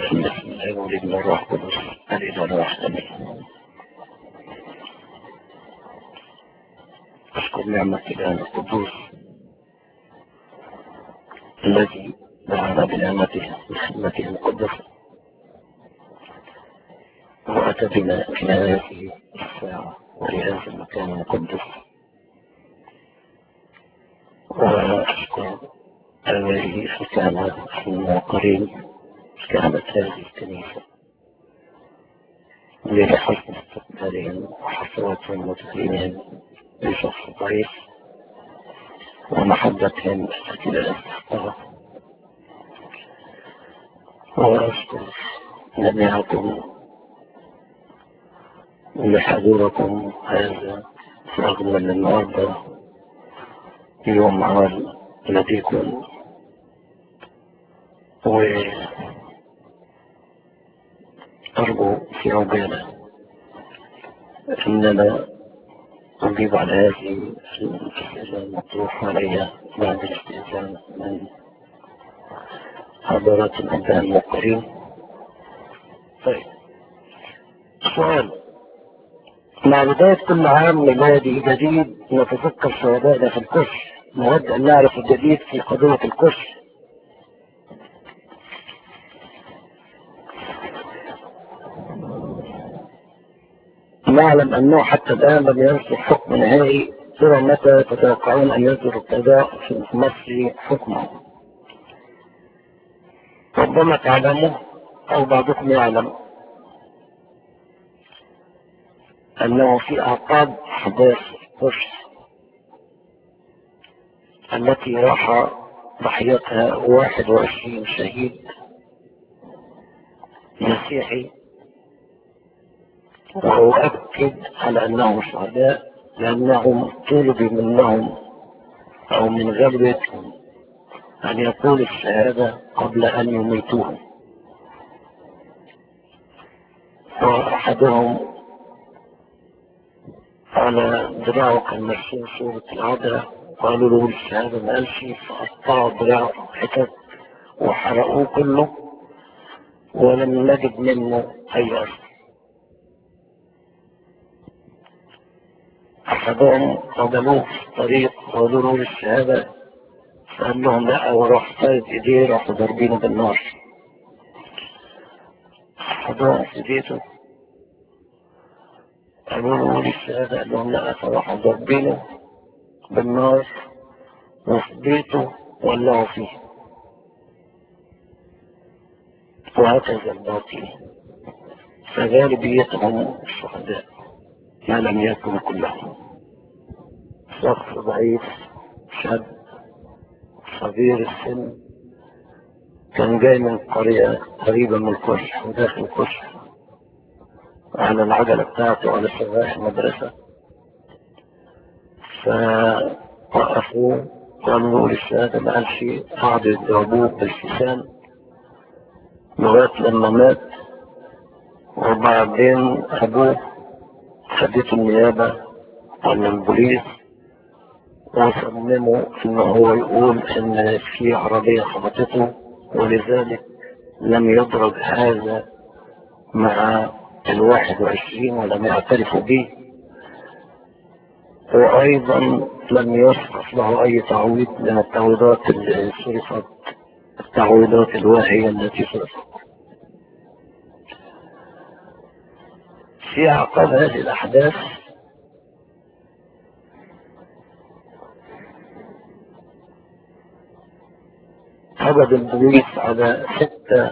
بسم الله والابن الروح القدس الإله الواحد أشكر نعمة الآن القدوس الذي دعانا بنعمته بخدمته المقدسة وأتى بنا إلى هذه الساعة ولهذا المكان المقدس وأشكر أوله حكامة الموقرين كانت هذه الكنيسة لحسن استقبالهم وحفراتهم وتكريمهم لشخص ضعيف ومحبتهم التي لا يستحقها وأشكر جميعكم لحضوركم هذا رغم من النهارده يوم عمل لديكم وأرجو في عجالة أننا أجيب على هذه الأسئلة المطروحة علي بعد الاستئذان من حضرات الأبناء الموقرين طيب سؤال مع بداية كل عام ميلادي جديد نتذكر شهدائنا في الكشف نود أن نعرف الجديد في قضية الكشف نعلم أنه حتى الآن لم يصدر حكم نهائي ترى متى تتوقعون أن يصدر القضاء في مصر حكمه ربما تعلموا أو بعضكم يعلم أنه في أعقاب أحداث قرش التي راح ضحيتها 21 شهيد مسيحي وأؤكد على أنهم شهداء لأنهم طلب منهم أو من غلبتهم أن يقولوا الشهادة قبل أن يميتوهم وأحدهم على دراعه كان مرسوم صورة العذراء قالوا له الشهادة ما قالش فقطعوا دراعه حتت وحرقوه كله ولم نجد منه أي أثر أحدهم قبلوه في الطريق وقالوا له الشهادة فقال لهم لا وراح سايد إيديه راحوا ضاربينه بالنار أحدهم في بيته قالوا له الشهادة قال لهم لا فراحوا ضاربينه بالنار وفي بيته ولعوا فيه وهكذا الباطل فغالبيتهم الشهداء ما لم يكن كلهم شخص ضعيف شاب صغير السن كان جاي من قرية قريبة من الكشف وداخل الكشف على العجلة بتاعته على شغال المدرسة فوقفوه قالوا له للشهادة ما قالش قعدوا يضربوه بالحسان لغاية لما مات وبعدين أبوه خدته النيابة ولا البوليس وصمموا ان هو يقول ان في عربية خبطته ولذلك لم يضرب هذا مع الواحد وعشرين ولم يعترفوا به وايضا لم يصرف له اي تعويض من التعويضات اللي صرفت التعويضات الواهية التي صرفت في اعقاب هذه الاحداث قبض البوليس على ستة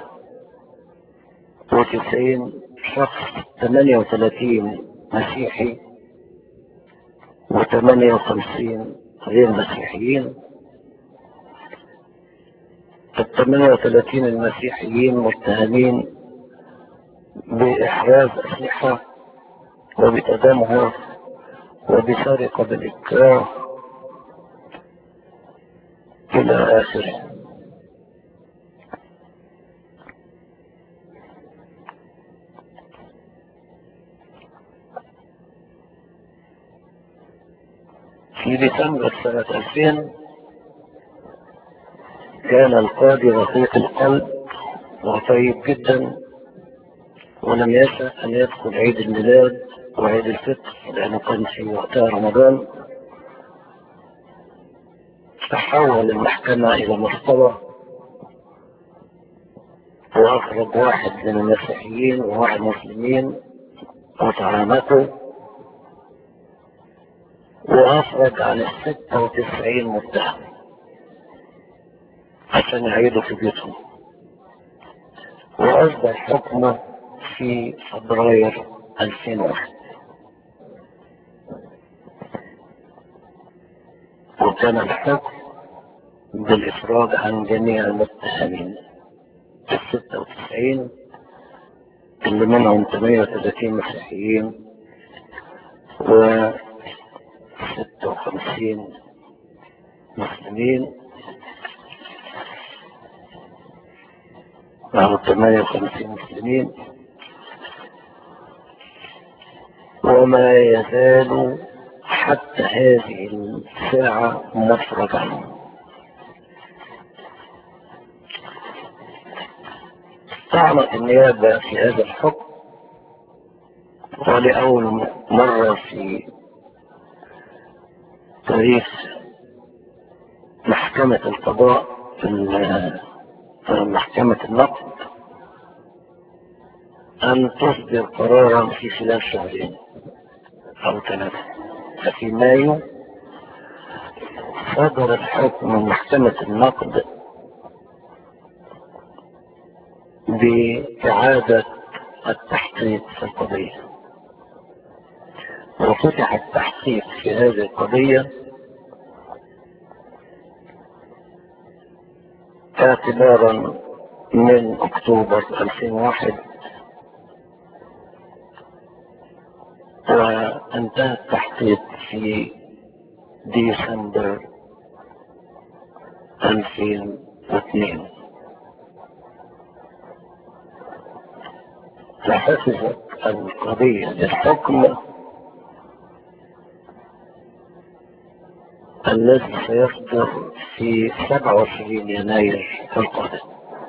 وتسعين شخص ثمانية وثلاثين مسيحي وثمانية وخمسين غير مسيحيين الثمانية وثلاثين المسيحيين متهمين بإحراز أسلحة وبتدمر وبسرقة بالإكراه إلى آخره في ديسمبر سنة 2000 كان القاضي رقيق القلب وطيب جدا ولم يشأ أن يدخل عيد الميلاد وعيد الفطر لأنه كان في وقتها رمضان تحول المحكمة إلى مصطبة وأخرج واحد من المسيحيين وواحد مسلمين وتعامته وأخرج عن الستة وتسعين متهم عشان يعيدوا في بيوتهم وأصدر حكمه في فبراير 2001 وكان الحكم بالإفراج عن جميع المتهمين الستة وتسعين اللي منهم 38 مسيحيين و 56 مسلمين أو 58 مسلمين وما يزال حتى هذه الساعة مفرج عنه طعنت النيابة في هذا الحكم ولأول مرة في تاريخ محكمة القضاء في محكمة النقد أن تصدر قرارا في خلال شهرين أو ثلاثة ففي مايو صدر الحكم من محكمة النقد بإعادة التحقيق في القضية وفتح التحقيق في هذه القضية اعتبارا من اكتوبر 2001 وانتهى التحقيق في ديسمبر 2002 فحفظت القضية للحكم الذي سيصدر في 27 يناير القادم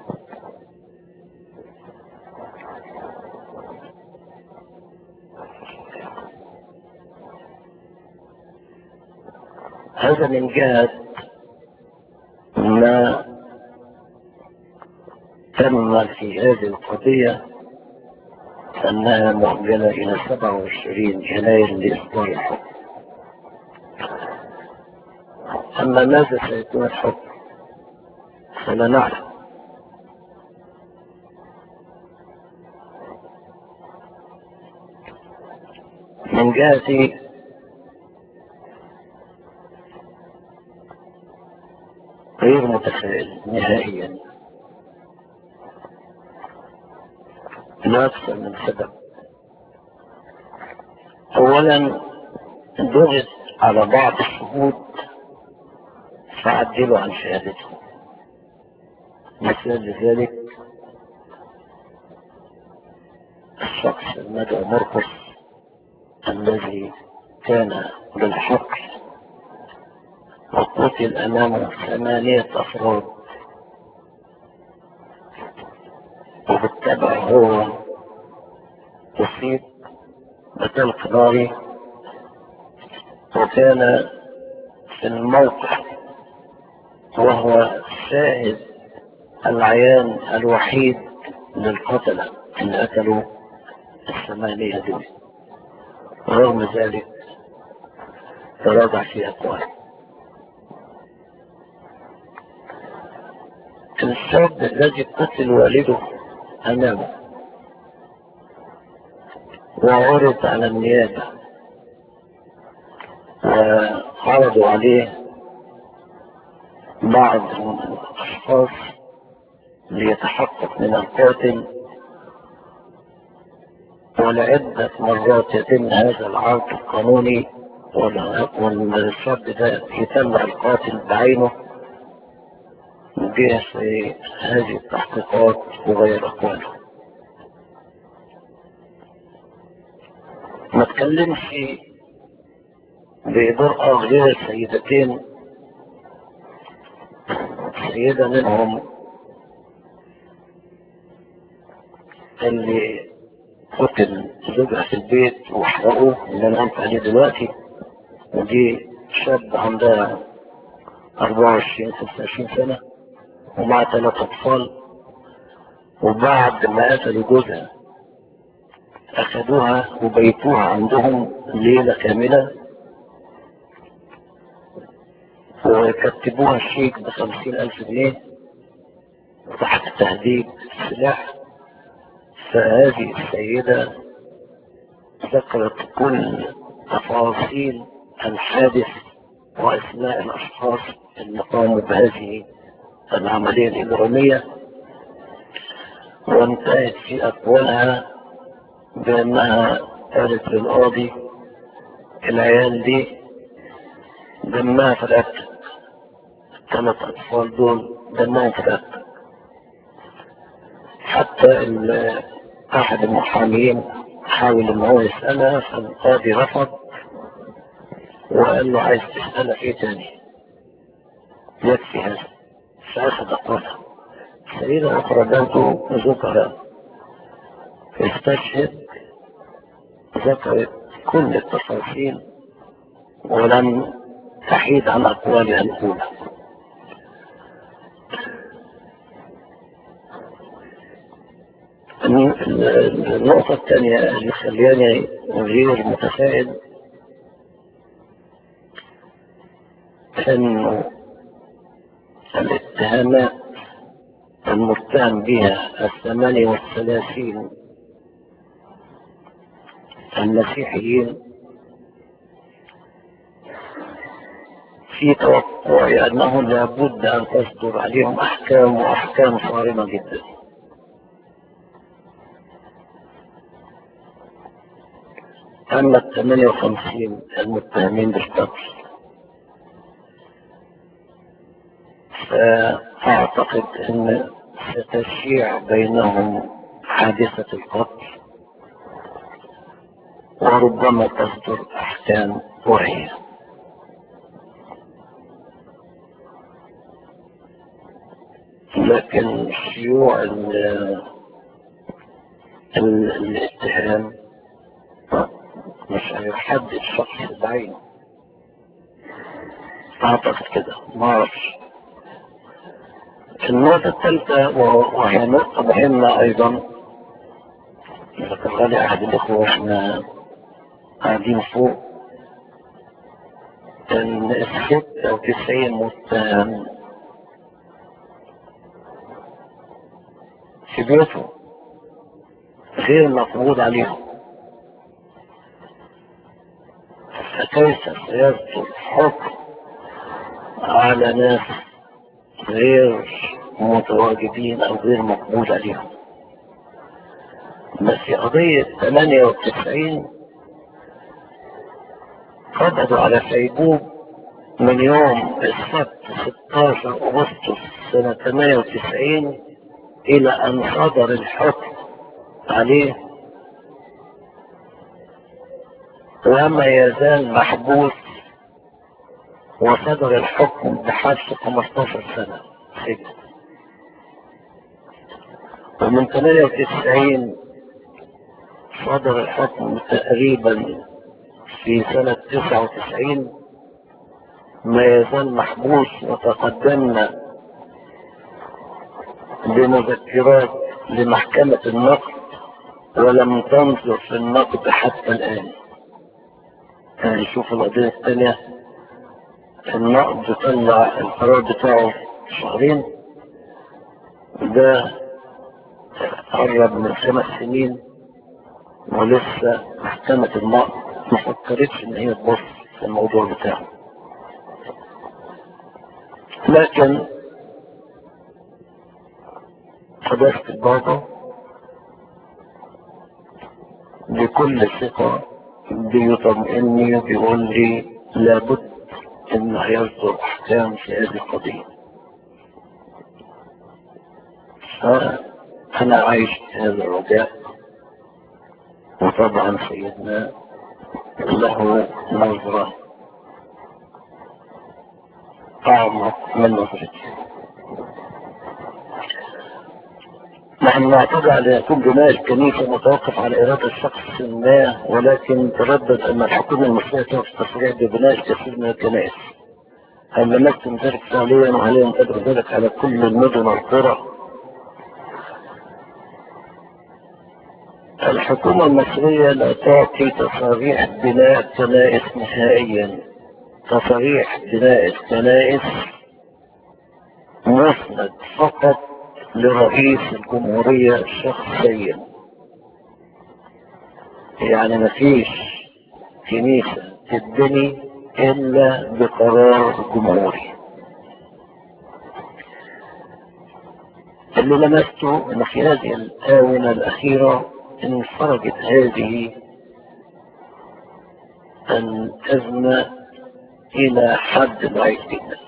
هذا من جهة ما تم في هذه القضية أنها مؤجلة إلى 27 يناير لإصدار الحكم أما ماذا سيكون الحكم فلا نعلم من جهة غير متفائل نهائيا لأكثر من سبب أولا ضغط على بعض الشهود فعدلوا عن شهادتهم مثال لذلك الشخص المدعو مرقس الذي كان بالحق وقتل أمامه ثمانية أفراد وبالتبع هو أصيب بطلق ناري وكان في الموقع وهو شاهد العيان الوحيد للقتلة اللي قتلوا الثمانية دول ورغم ذلك تراجع في أقواله الشاب الذي قتل والده أمامه وعرض على النيابة وعرضوا عليه بعض الأشخاص ليتحقق من القاتل ولعدة مرات يتم هذا العرض القانوني والشاب ده يتبع القاتل بعينه جه في هذه التحقيقات وغير أقواله ما تكلمش بإضاءة غير السيدتين سيدة منهم اللي قتل زوجها في البيت وحرقوه اللي انا قلت عليه دلوقتي ودي شاب عندها 24 25 سنة ومع ثلاث أطفال وبعد ما قتلوا جوزها أخذوها وبيتوها عندهم ليلة كاملة وكتبوها الشيك بخمسين ألف جنيه تحت تهديد السلاح فهذه السيدة ذكرت كل تفاصيل الحادث وأسماء الأشخاص اللي قاموا بهذه العملية الإجرامية وانتهت في أقوالها بأنها قالت للقاضي العيال دي دمها في رقبتك الثلاث أطفال دول دمهم في رقبتك حتى ال- أحد المحامين حاول إن هو يسألها فالقاضي رفض وقال له عايز تسألها في إيه تاني يكفي هذا فأخذ أقوالها سيدة أخرى برضه ذكر استشهد ذكرت كل التفاصيل ولم تحيد عن أقوالها الأولى النقطة الثانية اللي خلاني غير متفائل انه الاتهامات المتهم بها الثمانية والثلاثين المسيحيين في توقعي انه لابد ان تصدر عليهم احكام واحكام صارمة جدا اما ال 58 المتهمين بالقتل فاعتقد ان ستشيع بينهم حادثة القتل وربما تصدر احكام وهي لكن شيوع ال- ال- الاتهام مش هيحدد شخص بعينه اعتقد كده ما اعرفش النقطة الثالثة وه- وهي نقطة مهمة أيضا ذكرها لي أحد الإخوة وإحنا قاعدين فوق إن الستة وتسعين متهم في بيوتهم غير مقبول عليهم فكيف سيصدر حكم على ناس غير متواجدين او غير مقبول عليهم بس في قضية 98 قبضوا على سيبوب من يوم السبت 16 اغسطس سنة 98 الى ان صدر الحكم عليه وما يزال محبوس وصدر الحكم بحبس 15 سنة سجن ومن 98 صدر الحكم تقريبا في سنة 99 ما يزال محبوس وتقدمنا بمذكرات لمحكمة النقد ولم تنظر في النقد حتى الآن يعني شوف القضية الثانية النقد طلع القرار بتاعه شهرين ده قرب من خمس سنين ولسه محكمة النقد ما فكرتش ان هي تبص في الموضوع بتاعه لكن قدرت البابا بكل ثقة بيطمئني وبيقول لي لابد ان هيصدر احكام في هذه القضية فانا عايش هذا الرجاء وطبعا سيدنا له نظرة أعمق من نظرتي نحن نعتقد أن يكون بناء الكنيسة متوقف على إرادة شخص ما ولكن تردد أن الحكومة المصرية تقف تصريح ببناء الكثير من الكنائس هل لمستم ذلك فعليا وهل ينتبه ذلك على كل المدن والقرى الحكومة المصرية لا تعطي تصاريح بناء كنائس نهائيا تصاريح بناء الكنائس مسند فقط لرئيس الجمهورية شخصيا يعني مفيش كنيسة تتبني إلا بقرار جمهوري اللي لمسته أن في هذه الآونة الأخيرة انفرجت هذه الأزمة إلى حد بعيد جدا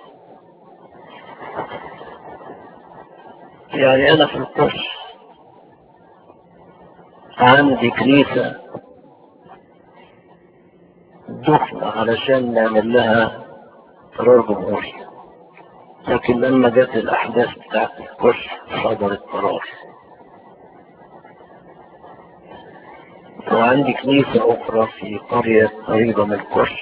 يعني أنا في القرش عندي كنيسة ضخمة علشان نعمل لها قرار جمهوري لكن لما جت الأحداث بتاعت القرش صدر القرار وعندي كنيسة أخرى في قرية قريبة من القرش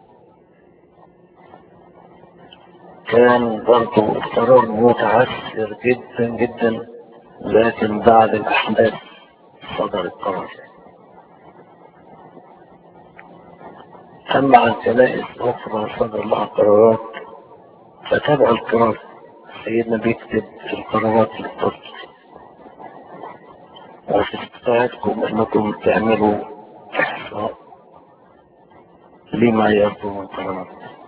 كان برضه القرار متعثر جدا جدا لكن بعد الأحداث صدر القرار أما عن كنائس أخرى صدر لها قرارات فتابعوا القرار سيدنا بيكتب في القرارات اللي بتصدر وفي استطاعتكم أنكم تعملوا إحصاء لما يرجو من قرارات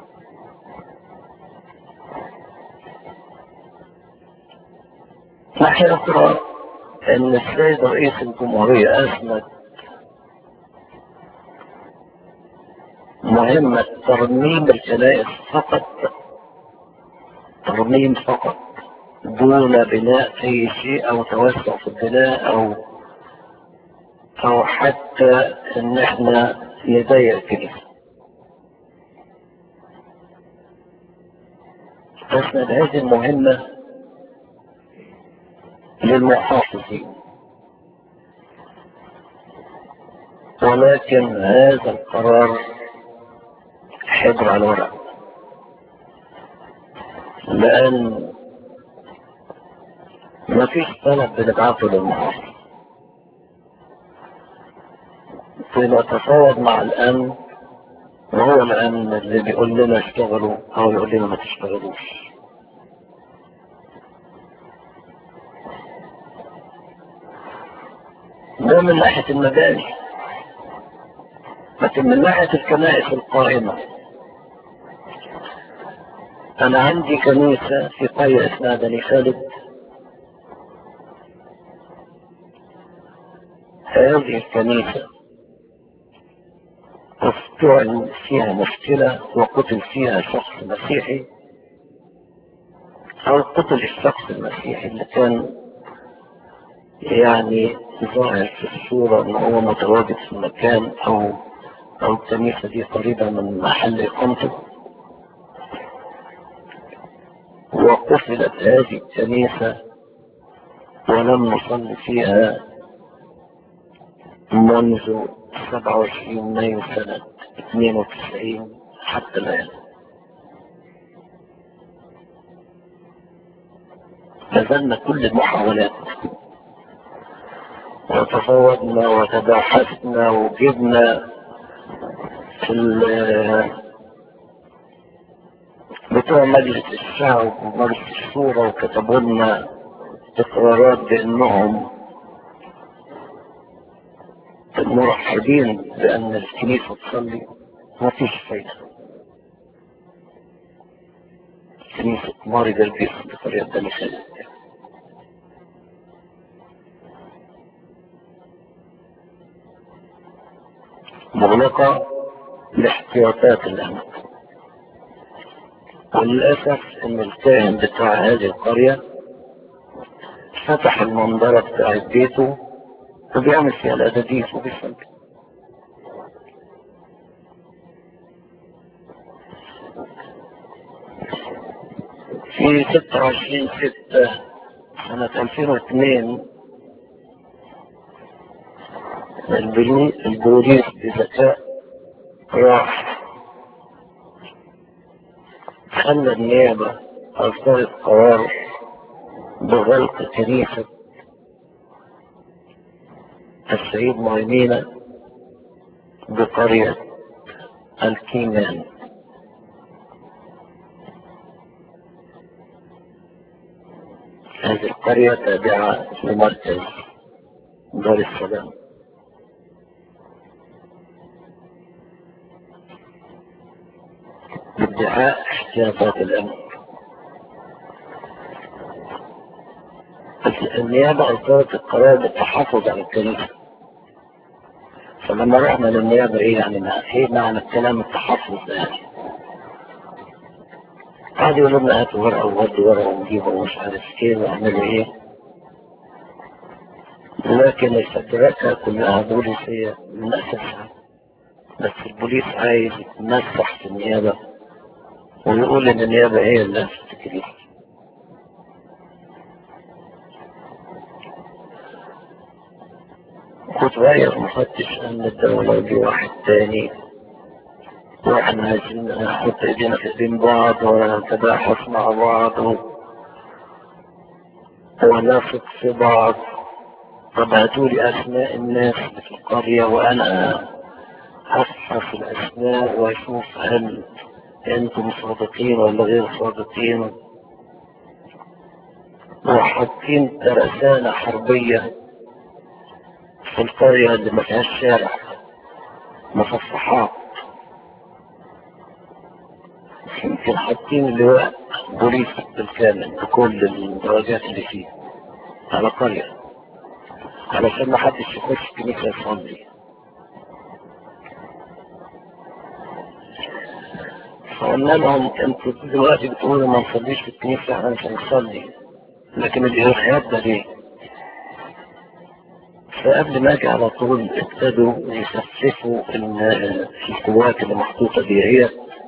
ناحية أخرى أن السيد رئيس الجمهورية أسند مهمة ترميم الكنائس فقط ترميم فقط دون بناء أي شيء أو توسع في البناء أو أو حتى إن إحنا نضيق الكنيسة أسند هذه المهمة للمحافظين ولكن هذا القرار حبر على الورق لأن ما فيش طلب بنبعته للمحافظ بنتفاوض مع الأمن وهو الأمن اللي بيقول لنا اشتغلوا أو يقول لنا ما تشتغلوش ده من ناحية المباني لكن من ناحية الكنائس القائمة أنا عندي كنيسة في قرية اسمها بني خالد هذه الكنيسة افتعل فيها مشكلة وقتل فيها شخص مسيحي أو قتل الشخص المسيحي اللي كان يعني ظاهر في الصورة ان هو متواجد في المكان او او الكنيسة دي قريبة من محل اقامته وقفلت هذه الكنيسة ولم نصلي فيها منذ 27 مايو سنة 92 حتى الآن بذلنا كل المحاولات وتفاوضنا وتباحثنا وجبنا في بتوع مجلس الشعب ومجلس الشورى وكتبوا لنا اقرارات بانهم مرحبين بان الكنيسه تصلي ما فيش فايده كنيسه ماري جربيس بقريه بني خالد مغلقة لاحتياطات الأمن وللأسف إن الكاهن بتاع هذه القرية فتح المنظرة بتاع بيته وبيعمل فيها الأداديس وبيصلي في 26 ستة سنة 2002 البولي- البوليس بذكاء راح خلى النيابة أصدرت قرار بغلق كنيسة السيد ميمونة بقرية الكيمان هذه القرية تابعة لمركز دار السلام بادعاء احتياطات الأمن النيابة أصدرت القرار بالتحفظ على الكنيسة فلما رحنا للنيابة ايه يعني ما ايه معنى الكلام التحفظ ده يعني قعدوا يقولوا لنا هاتوا ورقة وودوا ورقة ونجيبوا ومش عارف ايه واعملوا ايه لكن الفدركة كلها بوليسية من أساسها بس البوليس عايز يتمسح في النيابة ويقول إن النيابة هي اللي أسست الكنيسة كنت غير مفتش أمن الدولة وجي واحد تاني واحنا عايزين نحط ايدينا في ايدين بعض ونتباحث مع بعض و- ونثق في بعض طب هاتوا لي اسماء الناس اللي في القرية وانا افحص الاسماء واشوف هل انتم صادقين ولا غير صادقين وحاطين ترسانة حربية في القرية اللي ما فيهاش شارع مصفحات يمكن حاطين اللواء بوليس بالكامل بكل الدرجات اللي فيه على قرية علشان ما حدش يخش كنيسة يصلي فقلنا لهم انتوا دلوقتي بتقولوا ما نصليش في الكنيسة احنا مش هنصلي لكن الإرهاب ده ليه؟ فقبل ما اجي على طول ابتدوا يخففوا ال- القوات اللي محطوطة دي هي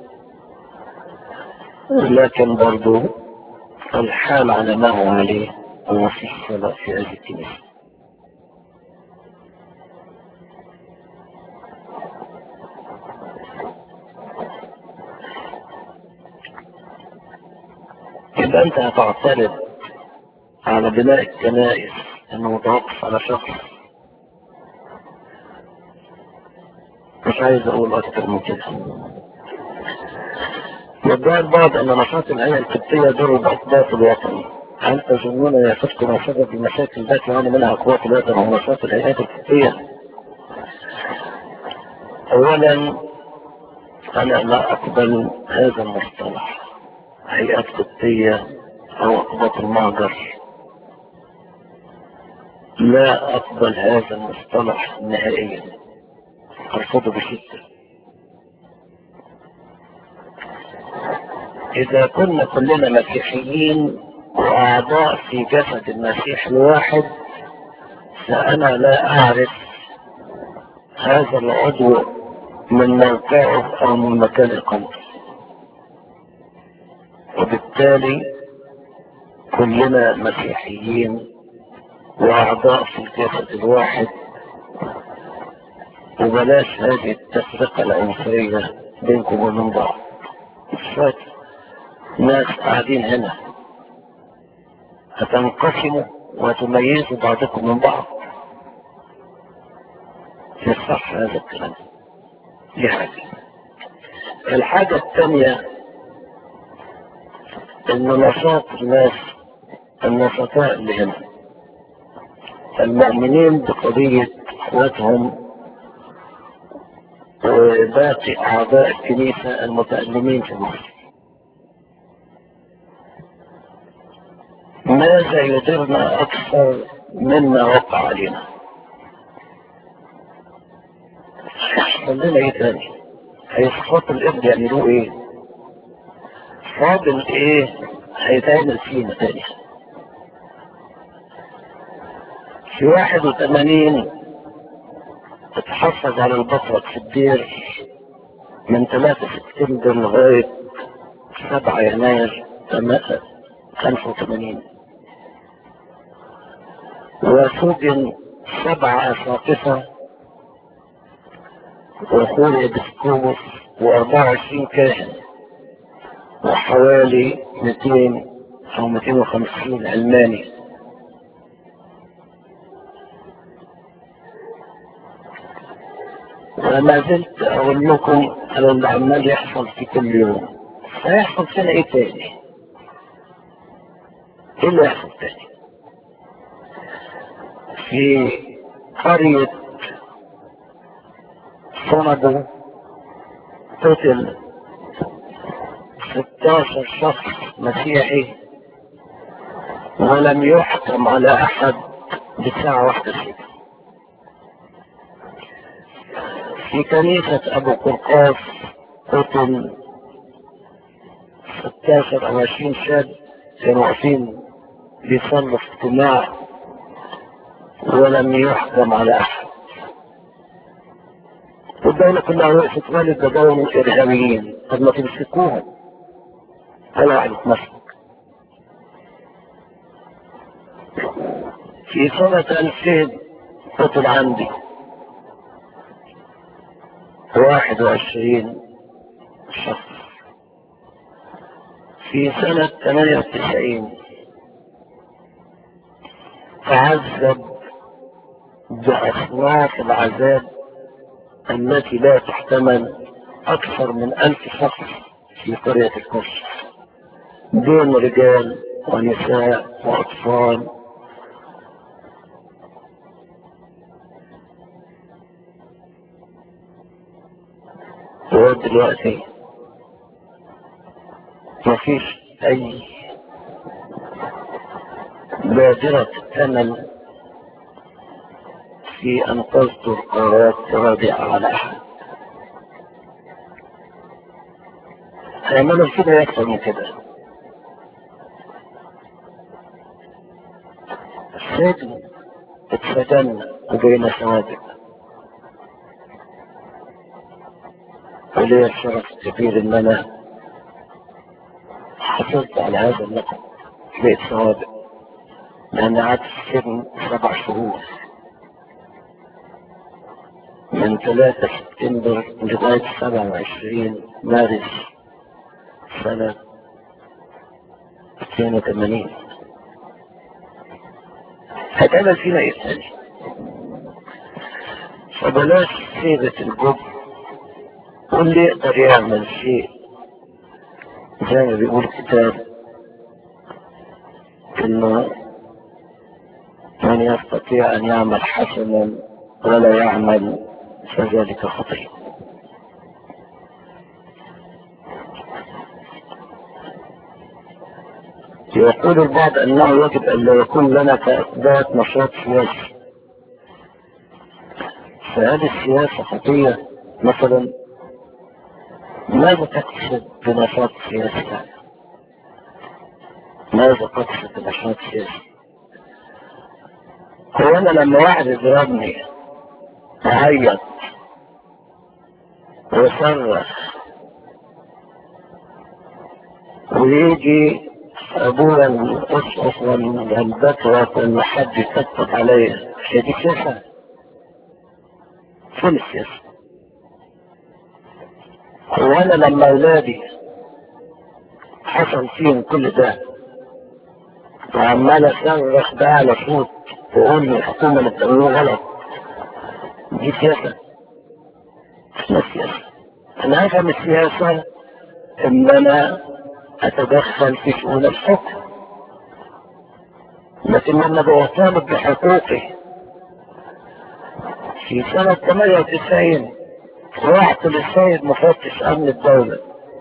لكن برضو الحال على ما هو عليه وما فيش صلاة في هذه الكنيسة يبقى انت هتعترض على بناء الكنائس انه متوقف على شخص مش عايز اقول اكتر من كده يدعي البعض ان نشاط الهيئة القبطية يضر باقباط الوطن هل تظنون يفتكم ما سبب المشاكل التي يعاني منها اقباط الوطن ونشاط الهيئات القبطية اولا انا لا اقبل هذا المصطلح هيئات قبطية او اقباط المهجر لا اقبل هذا المصطلح نهائيا ارفضه بشدة إذا كنا كلنا مسيحيين وأعضاء في جسد المسيح الواحد فأنا لا أعرف هذا العضو من موقعه أو من مكان إقامته وبالتالي كلنا مسيحيين وأعضاء في الجسد الواحد وبلاش هذه التفرقة العنصرية بينكم وبين بعض فاتح ناس قاعدين هنا هتنقسموا وتميزوا بعضكم من بعض يصح هذا الكلام دي حاجة الحاجة الثانية ان نشاط الناس النشطاء اللي هنا المؤمنين بقضية اخواتهم وباقي اعضاء الكنيسة المتألمين في مصر ماذا يضرنا أكثر مما وقع علينا هيحصل لنا ايه تاني هيسقط الابن يعملوه ايه فاضل ايه هيتعمل فينا تاني في واحد وثمانين اتحفظ على البطرق في الدير من 3 سبتمبر لغاية 7 يناير 85 وسجن سبع أساقفة واخويا بسكوموس و24 كاهن وحوالي 200 او 250 علماني وما زلت اقول لكم على اللي عمال يحصل في كل يوم هيحصل فينا ايه تاني ايه اللي يحصل تاني في قرية صندو قتل 16 شخص مسيحي ولم يحكم على احد بساعة واحدة فيه في كنيسة ابو قرقاس قتل 16 او 20 شاب كانوا واقفين بيصلوا في اجتماع ولم يحكم على احد والدولة كلها وقفت والد ده دولة الارهابيين طب ما تمسكوهم ولا واحد اتمسك في سنة 2000 قتل عندي 21 شخص في سنة 98 تعذب بأصناف العذاب التي لا تحتمل أكثر من ألف شخص في قرية الكفر بين رجال ونساء وأطفال ودلوقتي مفيش أي بادرة أمل في أن تصدر قرارات رادعة على أحد هيعملوا كده أكثر من كده السجن اتسجن وبين سوابق ولي الشرف الكبير ان انا حصلت على هذا اللقب بيت سوابق لان قعدت في السجن سبع شهور من 3 سبتمبر لغاية 27 مارس سنة 82 هتعمل فينا ايه تاني فبلاش سيرة الجبن واللي يقدر يعمل شيء زي ما بيقول الكتاب انه من يستطيع ان يعمل حسنا ولا يعمل فذلك خطيئ يقول البعض انه يجب ان لا يكون لنا كاثبات نشاط سياسي فهذه السياسة خطية مثلا ماذا تقصد بنشاط سياسي ماذا تقصد بنشاط سياسي هو انا لما واحد يضربني اعيط ويصرخ ويجي ابويا الاسقف والبكرة ان حد يكتب عليا هي دي سياسة فين السياسة هو انا لما اولادي حصل فيهم كل ده وعمال اصرخ ده على صوت واقول الحكومه اللي بتعملوه غلط دي سياسه اسمها سياسه انا افهم السياسه ان انا اتدخل في شؤون الحكم لكن لما بطالب بحقوقي في سنة 98 رحت للسيد مفتش امن الدولة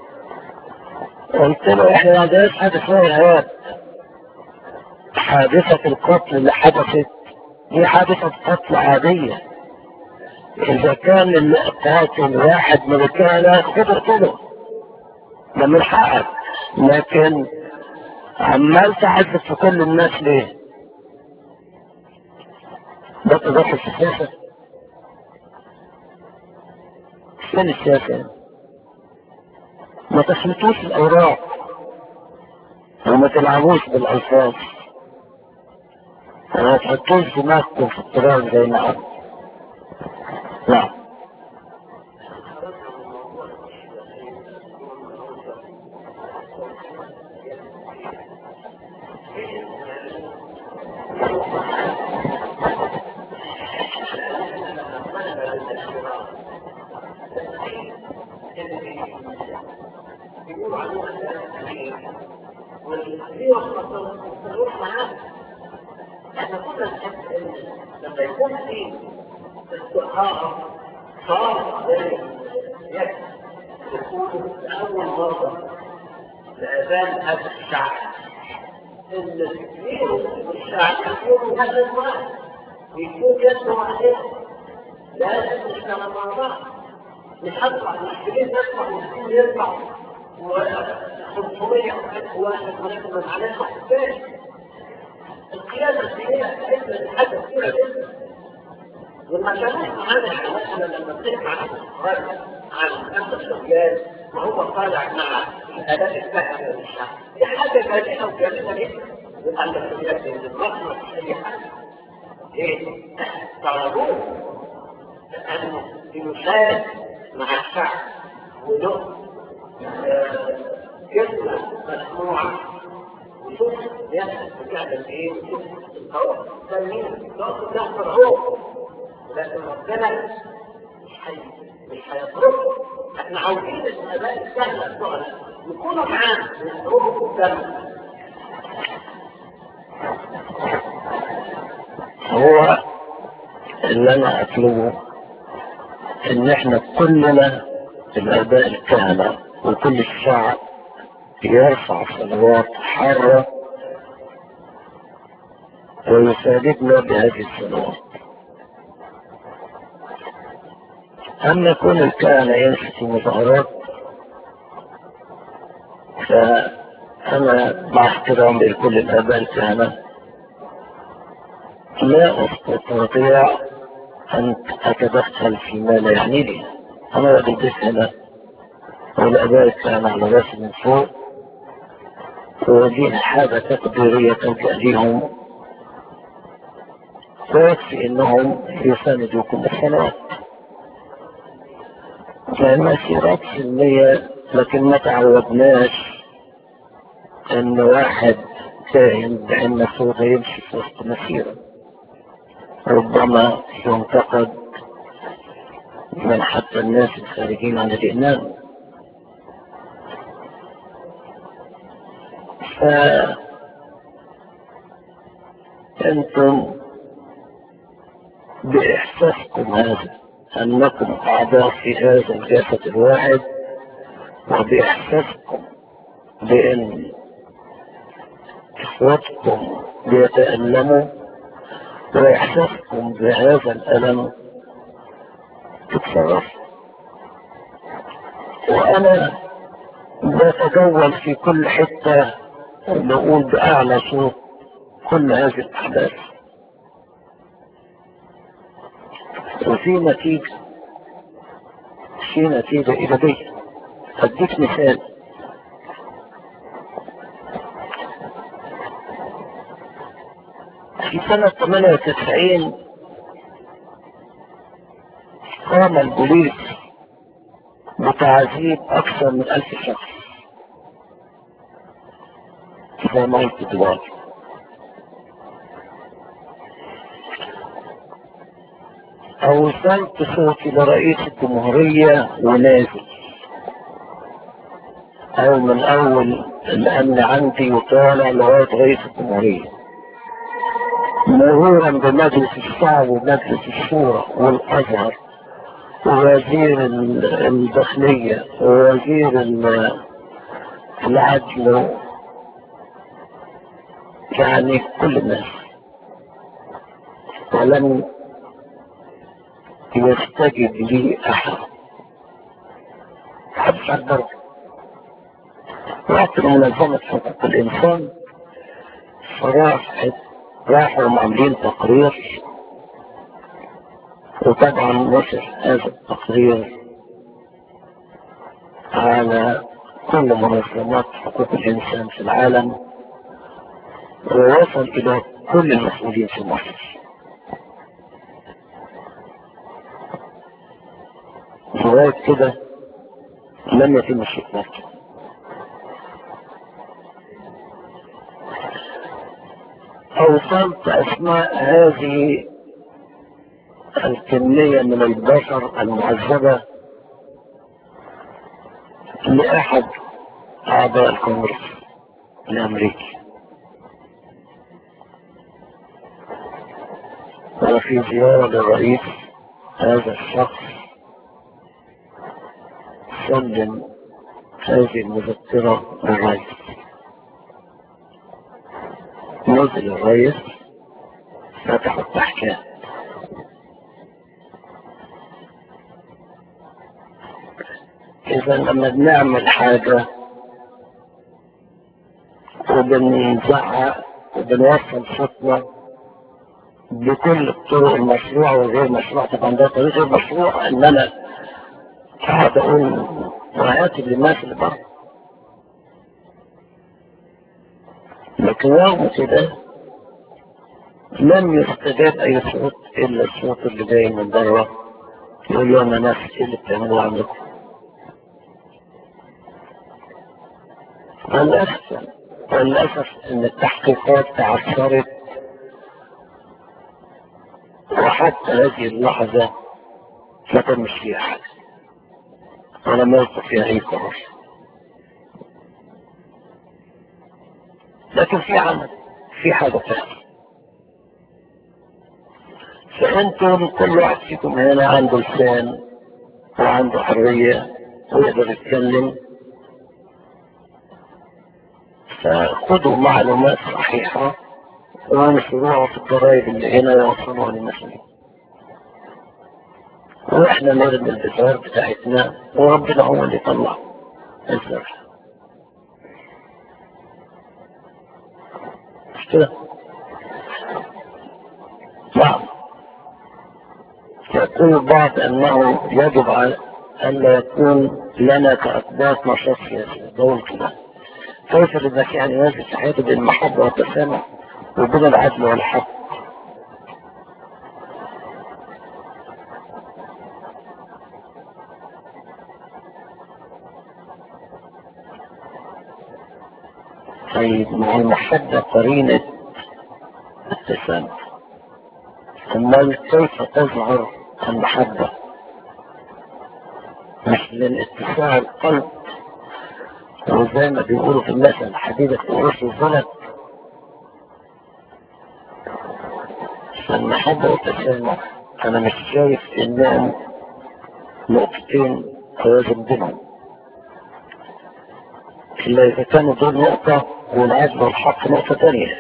قلت له احنا ما عندناش حاجة اسمها ارهاب حادثة القتل اللي حدثت هي حادثة قتل عادية اذا كان اللي قاتل واحد من الكهنة خد اقتله ده من حقك لكن عمال تعذب في كل الناس ليه؟ ده تدخل في السياسة فين السياسة؟ ما تخلطوش الأوراق وما تلعبوش بالألفاظ وما تحطوش دماغكم في التراب زي ما قلت نعم والدي وصلت تروح معاه احنا كنا نحب لما يكون في استقرار صار يكون اول مره لاذان هذا الشعب ان كثير الشعب يكون هذا الوقت ويكون يده واحده لازم نشتغل مع بعض نحطها المسؤولين نطلع المسؤول يطلع و500 واحد ونكمل عليها حسين القيادة الدينية بتاعتنا تتحدث فيها جدا والمشاريع معانا مثلا لما بنسمع رجل عن خمسة شغال وهو طالع مع الآلات الفهمة للشعب دي حاجة جميلة وجميلة جدا يبقى المسؤوليات دي الرحمة مش أي حاجة إيه؟ طلبوه أنه يشارك مع الشعب وله كلمة مسموعة وشوف يحصل فعلا ايه وشوف الهواء ده مين ده ده فرعون لكن ربنا مش حي مش هيتركه احنا عاوزين الاباء السهله بتوعنا يكونوا معانا ويضربوا قدامنا هو اللي انا اطلبه ان احنا كلنا الاباء الكهنه وكل الشعب يرفع صلوات حارة ويساعدنا بهذه الصلوات أما كون الكهنة يمشي في مظاهرات فأنا مع احترامي لكل الآباء الكهنة لا أستطيع أن أتدخل فيما لا يعنيني أنا راجل بس هنا والآباء الكهنة على راسي من فوق ودي حاجة تقديرية تأذيهم ويكفي انهم يساندوكم بالصلاة فالمسيرات سلمية لكن ما تعودناش ان واحد فاهم بان صوته يمشي في وسط مسيرة ربما ينتقد من حتى الناس الخارجين عن الإيمان فأنتم بإحساسكم هذا أنكم أعضاء في هذا الجسد الواحد وبإحساسكم بأن إخوتكم بيتألموا وإحساسكم بهذا الألم تتصرفوا وأنا بتجول في كل حتة نقول بأعلى صوت كل هذه الأحداث وفي نتيجة في نتيجة إيجابية أديك مثال في سنة 98 قام البوليس بتعذيب أكثر من ألف شخص في منطقة دبي أوصلت صوتي لرئيس الجمهورية ونازل أو من أول الأمن عندي وطالع لغاية رئيس الجمهورية مرورا بمجلس الشعب ومجلس الشورى والأزهر ووزير الداخلية ووزير العدل يعني كل الناس ولم يستجب لي أحد حتى الضرب رحت لمنظمة حقوق الإنسان فراحت راحوا عاملين تقرير وطبعا نشر هذا التقرير على كل منظمات حقوق الإنسان في العالم ووصل إلى كل المسؤولين في مصر لغاية كده لم يتم الشكوك أوصلت أسماء هذه الكمية من البشر المعذبة لأحد أعضاء الكونغرس الأمريكي وفي زيارة للرئيس هذا الشخص سلم هذه المذكرة للرئيس نزل الرئيس فتح التحكام إذا لما بنعمل حاجة وبنزعق وبنوصل صوتنا بكل الطرق المشروعة وغير مشروعة طبعا ده طريق المشروع ان انا قاعد اقول وهاتب للناس اللي بره لكن رغم كده لم يستجاب اي صوت الا الصوت اللي جاي من بره يقول له انا ناس ايه اللي بتعملوه عندكم والاسف والاسف ان التحقيقات تعثرت وحتى هذه اللحظة لا تمش فيها حاجة ولا موقف فيها أي قرار لكن في عمل في حاجة ثانية فأنتم كل واحد فيكم هنا عنده لسان وعنده حرية ويقدر يتكلم فخذوا معلومات صحيحة ونشروها في الضرائب اللي هنا ووصلوها للمسؤولين واحنا نرمي البذار بتاعتنا وربنا هو اللي يطلع الزرع مش كده؟ نعم يقول البعض انه يجب على الا يكون لنا كأسباب نشاط سياسي دول كده كيف للمسيح ان ينزل في حياته بالمحبة والتسامح وبين العدل والحق طيب مع المحبة قرينة التسامح أمال كيف تظهر المحبة مش من اتساع القلب وزي ما بيقولوا في المثل حديدة قروش الزلط فالمحبة والتسامح أنا مش شايف إنهم نقطتين توازن بينهم إلا إذا كانوا دول نقطة والعدل والحق نقطة تانية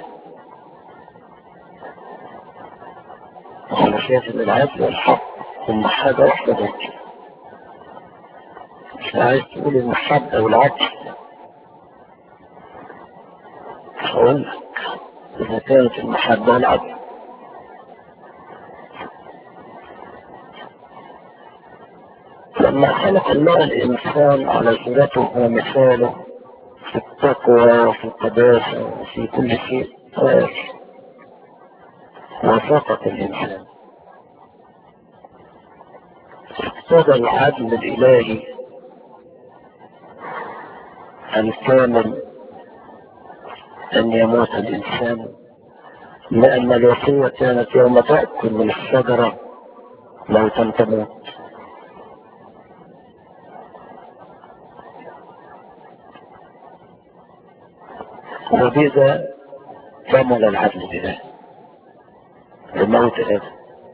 أنا شايف إن العدل والحق هم حاجة واحدة بس مش عايز تقول المحبة والعدل هقول لك إذا كانت المحبة والعدل لما خلق الله الإنسان على صورته ومثاله في التقوى وفي القداسة وفي كل شيء قال وسقط الإنسان اقتضى العدل الإلهي الكامل أن يموت الإنسان لأن الوصية كانت يوم تأكل من الشجرة موتا تموت وبذا كمل العدل بالله بموت آدم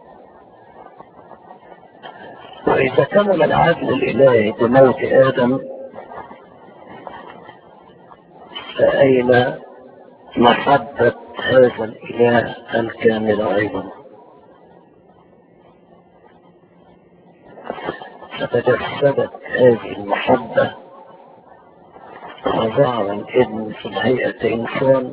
وإذا كمل العدل الإلهي بموت آدم فأين محبة هذا الإله الكامل أيضا فتجسدت هذه المحبة وظهر الابن في هيئة إنسان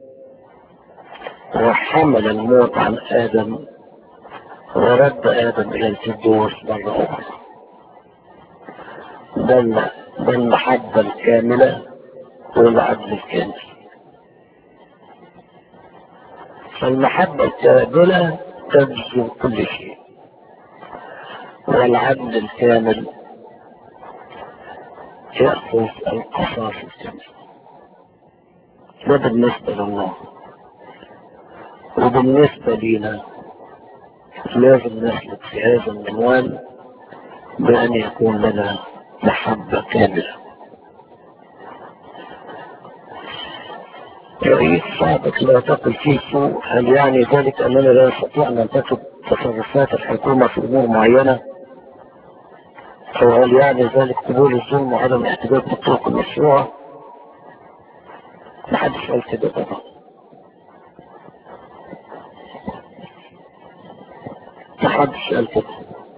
وحمل الموت عن آدم ورد آدم إلى الفردوس مرة أخرى بل بالمحبة الكاملة والعدل الكامل فالمحبة الكاملة تجزم كل شيء والعدل الكامل يأخذ القصاص الكامل ده بالنسبة لله وبالنسبة لنا لازم نسلك في هذا المنوال بأن يكون لنا محبة كاملة رئيس صعبك لا تقل فيه سوء هل يعني ذلك أننا لا نستطيع أن ننتقد تصرفات الحكومة في أمور معينة أو هل يعني ذلك قبول الظلم وعدم الاحتجاج بالطرق المشروعة ما حدش قال كده طبعا ما حدش قال كده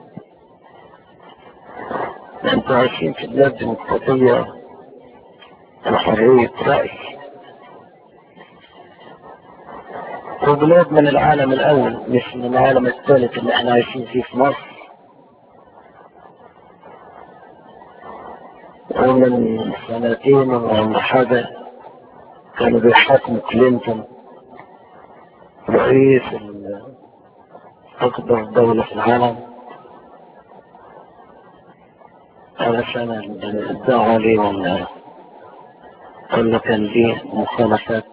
انتوا عايشين في بلاد ديمقراطية وحرية رأي وبلاد من العالم الأول مش من العالم الثالث اللي احنا عايشين فيه في مصر ومن سنتين ولا حاجة كانوا بيحاكموا كلينتون رئيس أكبر دولة في العالم علشان ادعوا عليه ولا ولا كان ليه مخالفات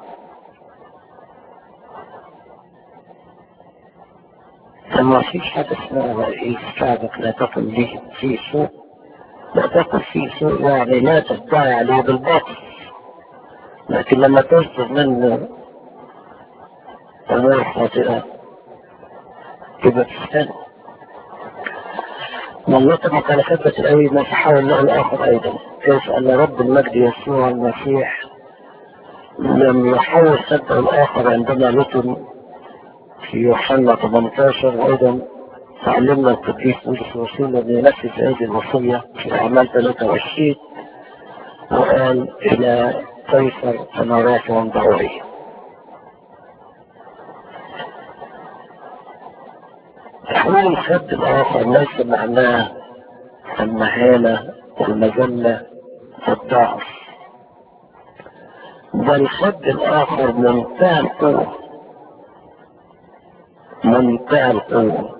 فما فيش حاجة اسمها رئيس شعبك لا تقل به في سوء لا تقل فيه سوء يعني لا تدعي عليه بالباطل لكن لما تصدر منه أمور خاطئة تبقى تستنى والله مخالفات الأول ما تحاول له الآخر أيضا كيف أن رب المجد يسوع المسيح لم يحاول صدق الآخر عندما لطم في يوحنا 18 وأيضا تعلمنا القديس بولس الرسول أن ينفذ هذه الوصية في أعمال 23 وقال إلى قيصر أنا رافع دعوي تحويل الخد الآخر ليس معناه المهانة والمذلة والضعف بل الخد الآخر منتهى القوة منتهى القوة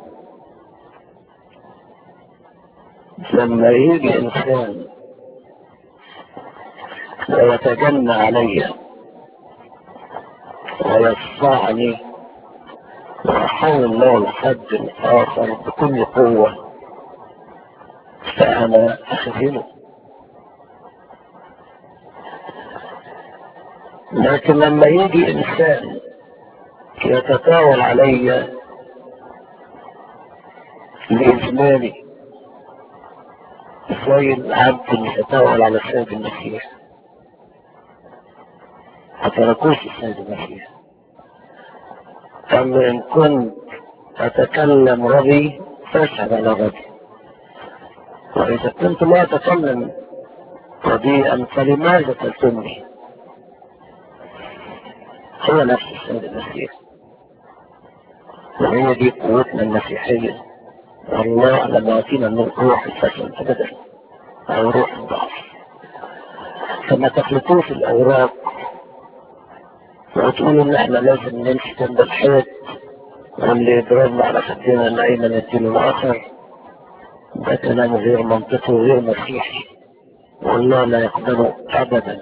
لما يجي إنسان ويتجنى علي ويصفعني وأحاول له الحد الآخر بكل قوة فأنا أخذله لكن لما يجي إنسان يتطاول علي لإجمالي زي العبد اللي يتطاول على السيد المسيح ما تركوش السيد المسيح قال إن كنت أتكلم ربي فاشهد على ربي وإذا كنت لا أتكلم رديئا فلماذا تلتمني هو نفس السيد المسيح وهي دي قوتنا المسيحية والله لما يأتينا من روح الفشل أبدا أو روح الضعف فما تخلطوش الأوراق وتقولوا ان احنا لازم نمشي جنب الحيط واللي يضربنا على خدنا الايمن يديله الاخر ده كلام غير منطقي وغير مسيحي والله لا يقبله ابدا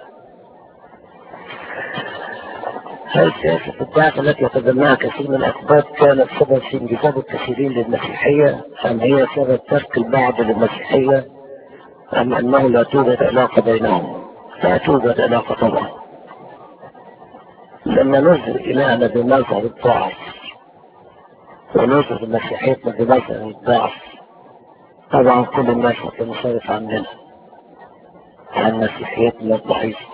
هذه سياسة الضعف التي يتبناها كثير من الأسباب كانت سبب في انجذاب الكثيرين للمسيحية أم هي سبب ترك البعض للمسيحية أم أنه لا توجد علاقة بينهم لا توجد علاقة طبعا لما نظر إلهنا بمظهر الضعف ونظر مسيحيتنا بمظهر الضعف طبعا كل الناس هتنصرف عننا عن مسيحيتنا الضعيفة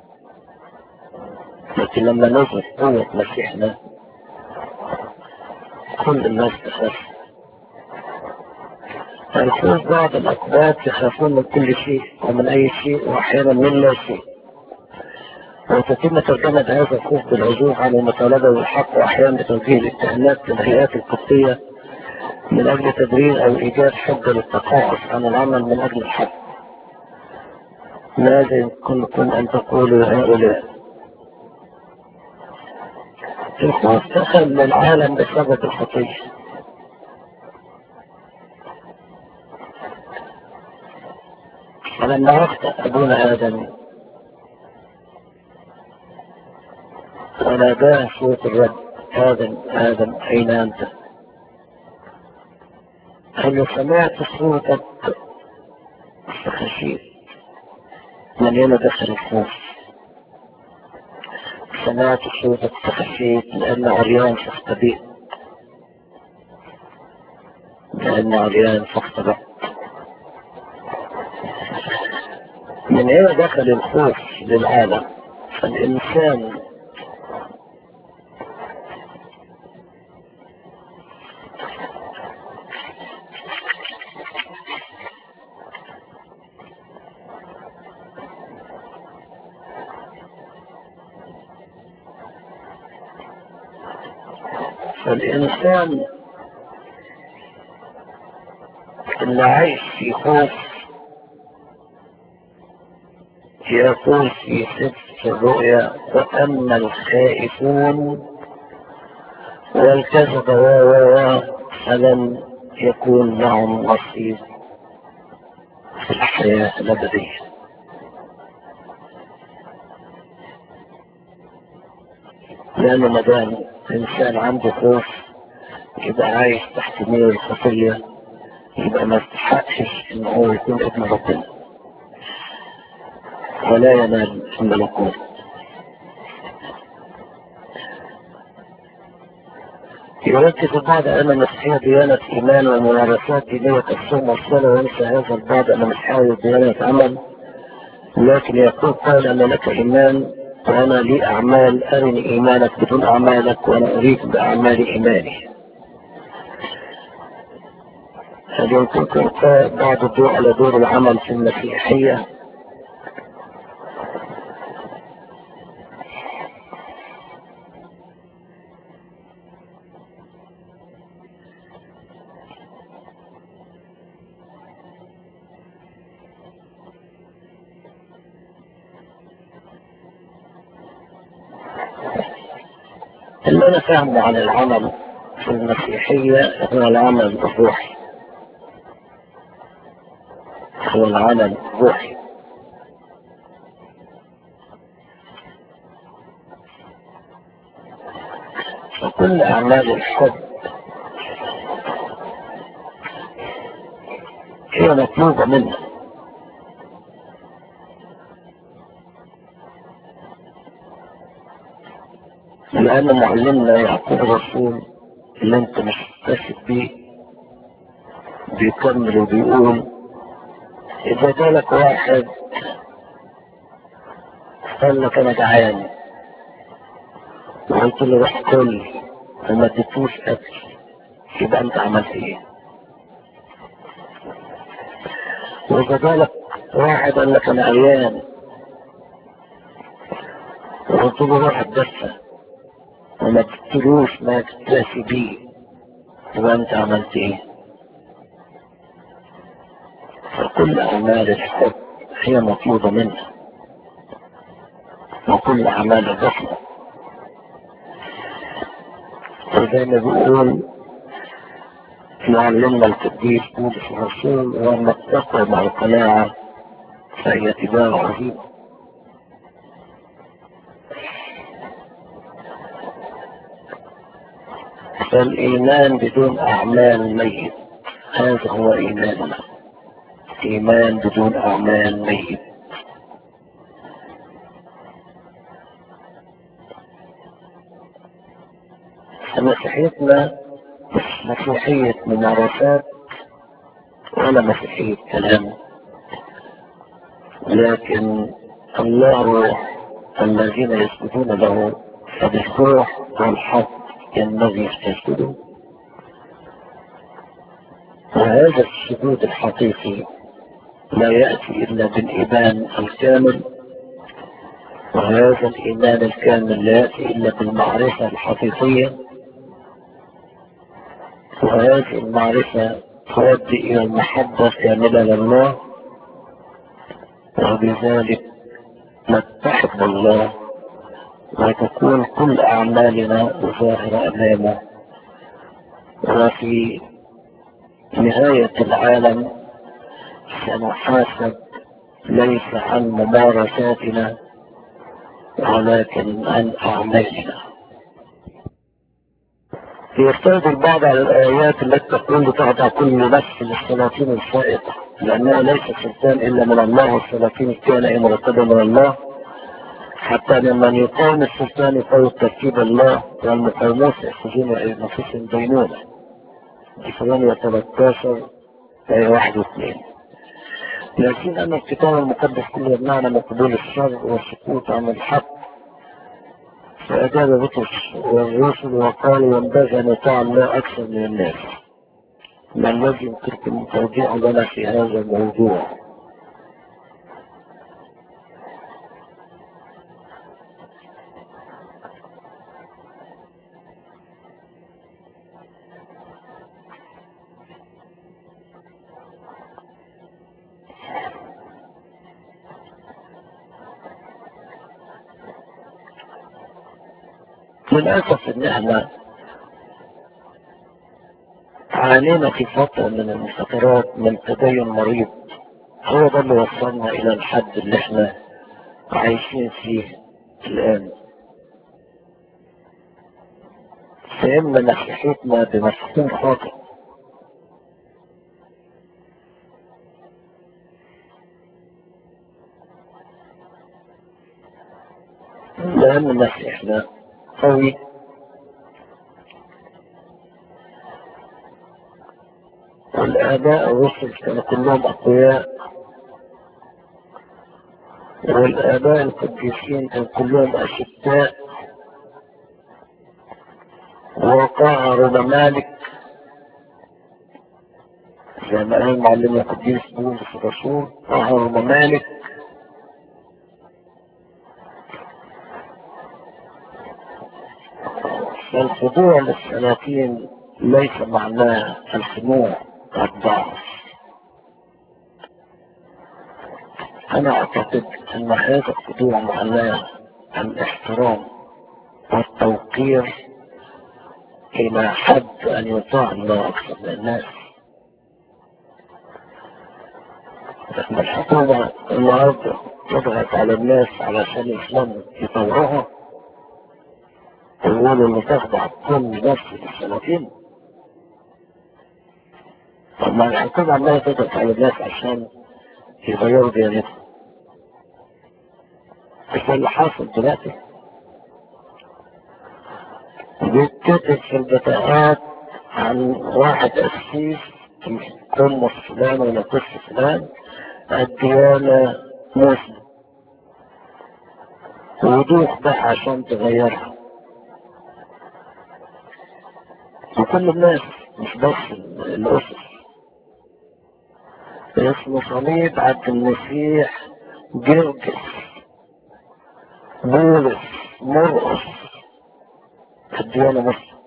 لكن لما نظر قوة مسيحنا كل الناس تخاف الخوف بعض الأقباط يخافون من كل شيء ومن أي شيء وأحيانا من لا شيء وتتم ترجمة هذا الخوف بالعزوف عن المطالبة بالحق وأحيانا بتوجيه الاتهامات للهيئات القبطية من أجل تبرير أو إيجاد حجة للتقاعس عن العمل من أجل الحق ماذا يمكنكم أن تقولوا لهؤلاء الخوف دخل للعالم بسبب الخطية فلما أخطأ أبونا آدم وناداه صوت الرب آدم آدم أين أنت؟ قال له سمعت صوتك فخشيت من هنا دخل الخوف سمعت صوتك فخشيت لأن عريان فاختبئت لأن عريان فاختبأت من هنا دخل الخوف للعالم فالإنسان فالإنسان اللي عايش في خوف يقول في سفر الرؤيا وأما الخائفون والكذب و و فلن يكون لهم نصيب في الحياة الأبدية لأن ما دام الإنسان عنده خوف يبقى عايش تحت نور الخطية يبقى ما يستحقش إن هو يكون ابن ربنا ولا ينال الملكوت يركز البعض أن المسيحية ديانة إيمان وممارسات دينية الصوم والصلاة وينسى هذا البعض أن المسيحية ديانة عمل لكن يقول قال أن لك إيمان وأنا لي أعمال أرني إيمانك بدون أعمالك وأنا أريد بأعمال إيماني هل يمكنكم بعض الضوء على دور العمل في المسيحية اللي أنا فاهمه عن العمل في المسيحية هو العمل الروحي هو العمل الروحي فكل أعمال الحب هي مطلوبة منا لأن معلمنا يعقوب الرسول اللي انت مش متأكد بيه بيكمل وبيقول إذا جالك واحد قال لك أنا جعان وقلت له روح كل وما اديتوش أكل يبقى أنت عملت إيه؟ وإذا جالك واحد قال لك أنا عيان وقلت له روح اتدفى وما تديتلوش ما تتدافي بيه يبقى أنت عملت إيه؟ فكل أعمال الحب هي مطلوبة منا وكل أعمال الرحمة وزي ما بيقول معلمنا القديس بولس الرسول وأن التقوى مع القناعة فهي تباع عظيمة فالإيمان بدون أعمال ميت هذا هو إيماننا إيمان بدون أعمال ميت فمسيحيتنا مش مسيحية ممارسات ولا مسيحية كلام لكن الله روح الذين يسجدون له فبالروح والحق ينبغي يسجدوا وهذا السجود الحقيقي لا يأتي إلا بالإيمان الكامل وهذا الإيمان الكامل لا يأتي إلا بالمعرفة الحقيقية وهذه المعرفة تؤدي إلى المحبة الكاملة لله وبذلك نتحد بالله وتكون كل أعمالنا ظاهرة أمامه وفي نهاية العالم سنحاسب ليس عن ممارساتنا ولكن عن أعمالنا يرتد البعض على الآيات التي تقول لتخضع كل نفس للسلاطين الفائقة لأنها ليست سلطان إلا من الله والسلاطين الكائنة مرتبة من الله حتى لمن يقاوم السلطان يقوي ترتيب الله والمقاومون يأخذون نفسهم دينونة في 8 13 آية 1 و2 لكن أن الكتاب المقدس كله بمعنى مقبول الشر والسكوت عن الحق فأجاب بطرس والرسل وقالوا ينبغي أن يطاع الله أكثر من الناس ما الذي يمكنكم التوجيه لنا في هذا الموضوع للأسف إن إحنا عانينا في فترة من الفترات من تدين مريض هو ده اللي وصلنا إلى الحد اللي إحنا عايشين فيه الآن فهمنا مسيحيتنا بمفهوم خاطئ لأن مسيحنا قوي والآباء الرسل كانوا كلهم أقوياء والآباء القديسين كانوا كلهم أشداء وقهروا ممالك زي ما قال معلم القديس بولس الرسول قهروا ممالك فالخضوع للسلاطين ليس معناه الخنوع والضعف أنا أعتقد أن هذا الخضوع معناه الاحترام والتوقير إلى حد أن يطاع الله أكثر من الناس لأن الحكومة النهارده تضغط على الناس علشان يسلموا يطوعوها يقولوا ان تخضع كل نفس للسلاطين طب ما الحكومة عمالة تضغط على الناس عشان يغيروا ديانتهم بس اللي حاصل دلوقتي بيتكتب في البطاقات عن واحد قسيس في قمة فلان ولا قصة فلان الديانة مسلم وضوح بقى عشان تغيرها وكل الناس مش بس الأسس اسمه صليب عبد المسيح جرجس بولس مرقس الديانة مسلم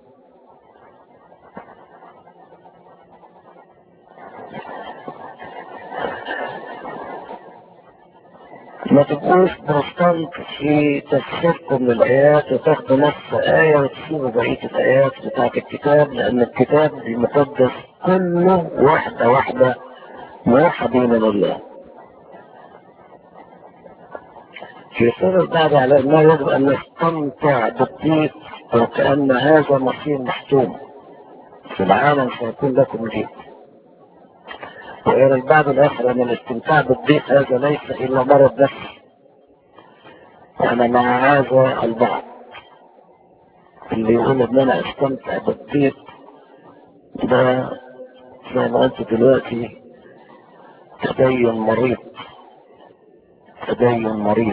ما تبقوش بروتستانت في تفسيركم للآيات وتاخدوا نص آية وتسيبوا بقية الآيات بتاعت الكتاب لأن الكتاب المقدس كله واحدة واحدة موحدين من الله. في سورة بعد على ما يجب أن نستمتع بالضيق وكأن هذا مصير محتوم في العالم سيكون لكم ضيق. وإلى البعض الآخر أن الاستمتاع بالضيق هذا ليس إلا مرض نفسي أنا مع هذا البعض اللي يقول إن أنا أستمتع بالضيق ده زي ما قلت دلوقتي تدين مريض تدين مريض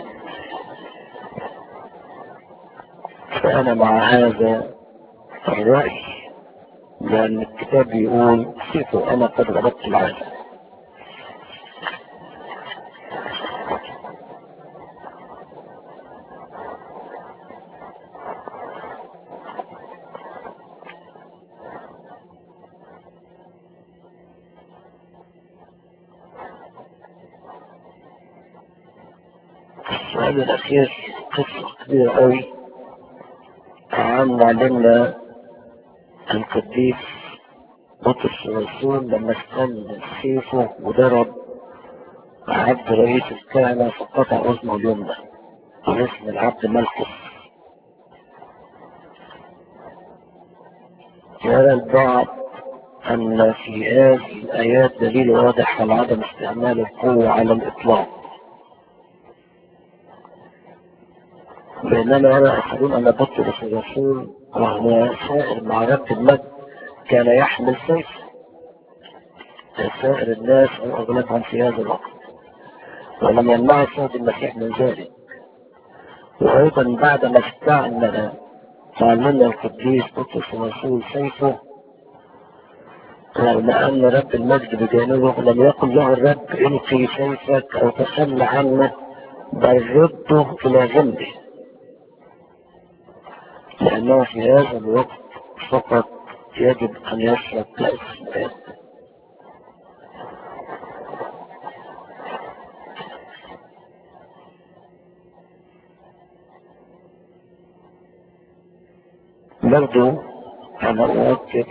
فأنا مع هذا الرأي لأن الكتاب يقول سيفوا أنا قد غلبت العالم السؤال الأخير قصة كبيرة قوي عن معلمنا القديس بطرس الرسول لما استل سيفه وضرب عبد رئيس الكهنة فقطع أذنه اليمنى واسم العبد ملكس يرى البعض أن في هذه الآيات دليل واضح على عدم استعمال القوة على الإطلاق بينما يرى آخرون أن بطرس الرسول وهو سائر مع رب المجد كان يحمل سيف سائر الناس أو أغلبهم في هذا الوقت ولم يمنع السيد المسيح من ذلك وأيضا بعدما استعمل معلمنا القديس بطرس الرسول سيفه رغم أن رب المجد بجانبه لم يقل له الرب القي سيفك أو تخلى عنه بل رده إلى جنبه لأنه في هذا الوقت فقط يجب أن يشرب كأس الماء برضو أنا أؤكد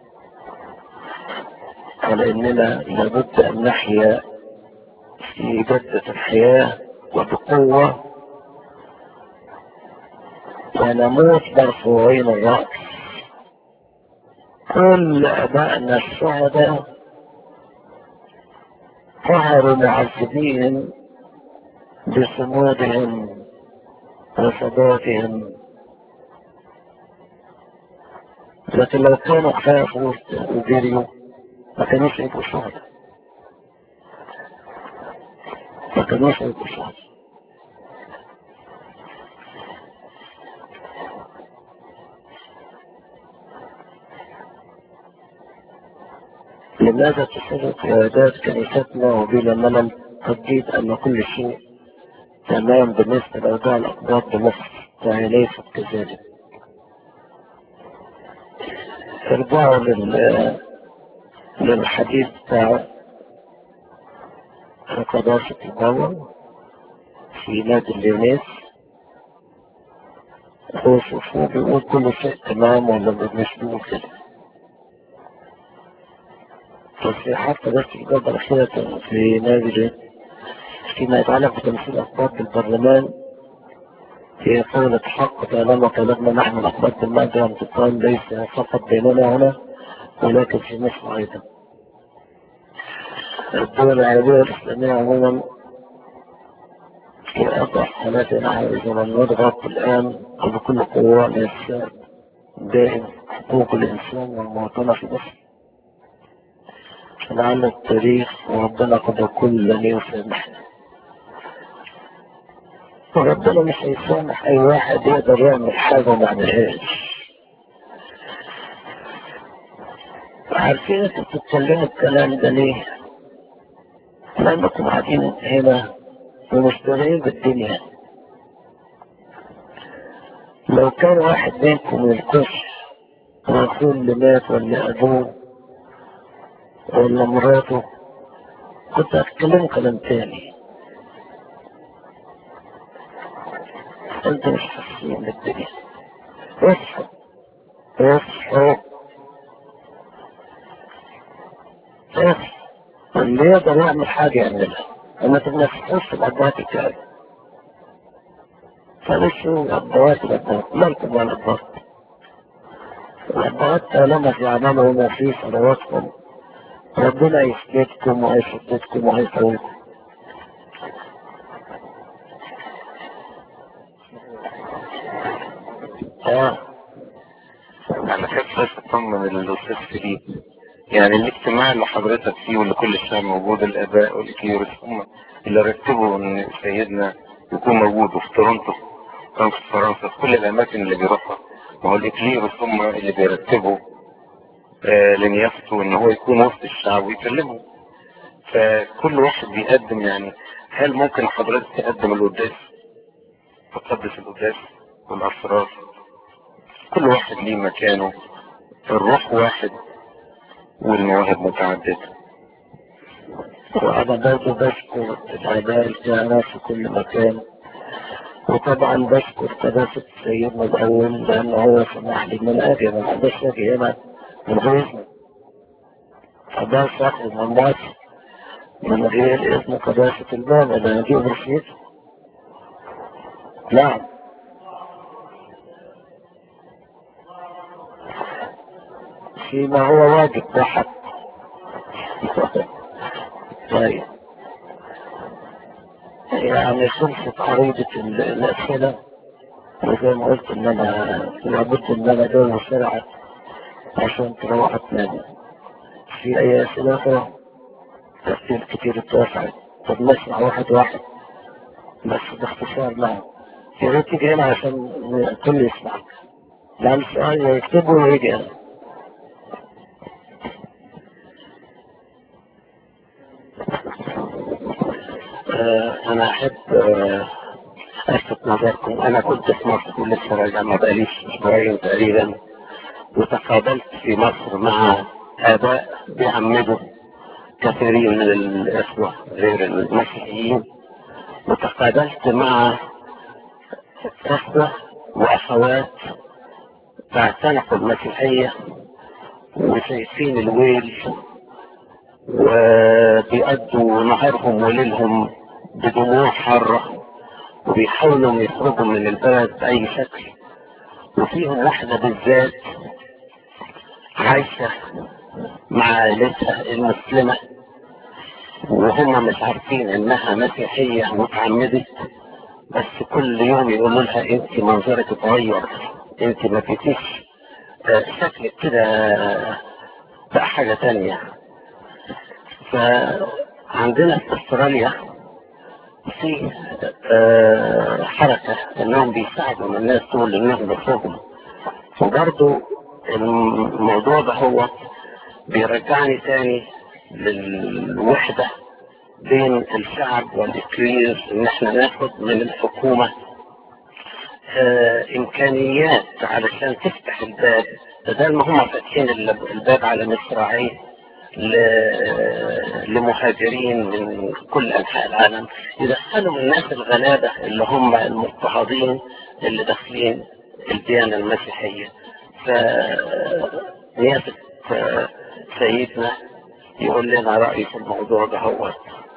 على أننا لابد أن نحيا في جدة الحياة وبقوة ونموت مرفوعين الرأس كل أبائنا الشهداء ظهروا معذبين بصمودهم وثباتهم لكن لو كانوا خافوا وجريوا ما كانوش يبقوا شهداء ما كانوش يبقوا شهداء لماذا تصير قيادات كنيستنا وبلا ملل تجد أن كل شيء تمام بالنسبة لأوضاع الأقباط بمصر فهي ليست كذلك ارجعوا لل للحديث بتاع قداسة الدولة في نادي اليونيس هو شوفوا بيقول كل شيء تمام ولا مش بيقول كده بس حتى بس الجبهة الأخيرة في نادي فيما يتعلق بتمثيل أخبار البرلمان هي قولة حق طالما طلبنا نحن الأخبار بالمادة أن تقام ليس فقط بيننا هنا ولكن في مصر أيضا الدول العربية والإسلامية عموما في أضع حالاتنا إذا لم نضغط الآن وبكل قوة لإرسال دائم حقوق الإنسان والمواطنة في مصر لعل التاريخ وربنا قد يكون لن يسامحنا وربنا مش هيسامح أي واحد يقدر يعمل حاجة ما عملهاش عارفين انتوا بتتكلموا الكلام ده ليه؟ لأنكم قاعدين هنا ومشتغلين بالدنيا لو كان واحد منكم من الكفر الرسول اللي مات ولا أبوه ولا مراته كنت هتكلموا كلام تاني انت مش حاسين بالدنيا اصحوا اصحوا اصحوا اللي يقدر يعمل حاجة يعملها وما تتنفسوش في الأبوات الكلام فلسوا الأبوات الأبوات مالكم ولا الأبوات الأبوات طالما في عملهم وفي صلواتكم ربنا يسندكم ويشددكم ويقويكم اه انا كنت بس اطمن الاستاذ فيليب يعني الاجتماع اللي حضرتك فيه واللي كل الشعب موجود الاباء والكيورس هم اللي رتبوا ان سيدنا يكون موجود وفي تورونتو كان في فرنسا في كل الاماكن اللي بيروحها ما هو الاكليروس هم اللي بيرتبوا آه لنيافته ان هو يكون وسط الشعب ويكلمه فكل واحد بيقدم يعني هل ممكن حضرتك تقدم القداس تقدس القداس والاسرار كل واحد ليه مكانه الروح واحد والمواهب متعددة وأنا برضه بشكر الآباء الكهنة في كل مكان وطبعا بشكر قداسة سيدنا الأول لأنه هو سمح لي من أجي ما أقدرش أجي هنا من غير إذنه قداسة أخرج من مصر من غير إذن قداسة الباب أنا أجيب رشيد نعم فيما هو واجب ده حق طيب يعني خلصت عريضة ال- الأسئلة وزي ما قلت إن أنا لابد إن أنا أجاوب بسرعة عشان تروح تنام في أي أسئلة أخرى تفكير كتير اتوسع طب نسمع واحد واحد بس باختصار معه يا ريت تيجي هنا عشان الكل يسمعك لأن السؤال يكتبه ويجي هنا آه، أنا أحب آه، ألفت نظركم أنا كنت في مصر لسه راجع ما بقاليش أسبوعين تقريبا وتقابلت في مصر مع آباء بيعمدوا كثيرين من الإخوة غير المسيحيين وتقابلت مع إخوة وأخوات تعتنقوا المسيحية وشايفين الويل وبيأدوا نهارهم وليلهم بدموع حارة وبيحاولوا يخرجوا من البلد بأي شكل وفيهم واحدة بالذات عايشة مع عائلتها المسلمة وهم مش عارفين انها مسيحية متعمدة بس كل يوم يقولوا لها انت منظرك اتغير انت ما بقيتيش آه، شكلك كده بقى حاجة تانية فعندنا في استراليا في آه، حركة انهم بيساعدوا الناس دول انهم يخرجوا وبرضو الموضوع ده هو بيرجعني تاني للوحدة بين الشعب والإقليم ان احنا ناخد من الحكومة آه امكانيات علشان تفتح الباب بدل ما هم فاتحين الباب على مصراعيه ل- لمهاجرين من كل انحاء العالم يدخلوا الناس الغلابه اللي هم المضطهدين اللي داخلين الديانه المسيحيه فنيافه آه، سيدنا يقول لنا رايه في الموضوع ده هو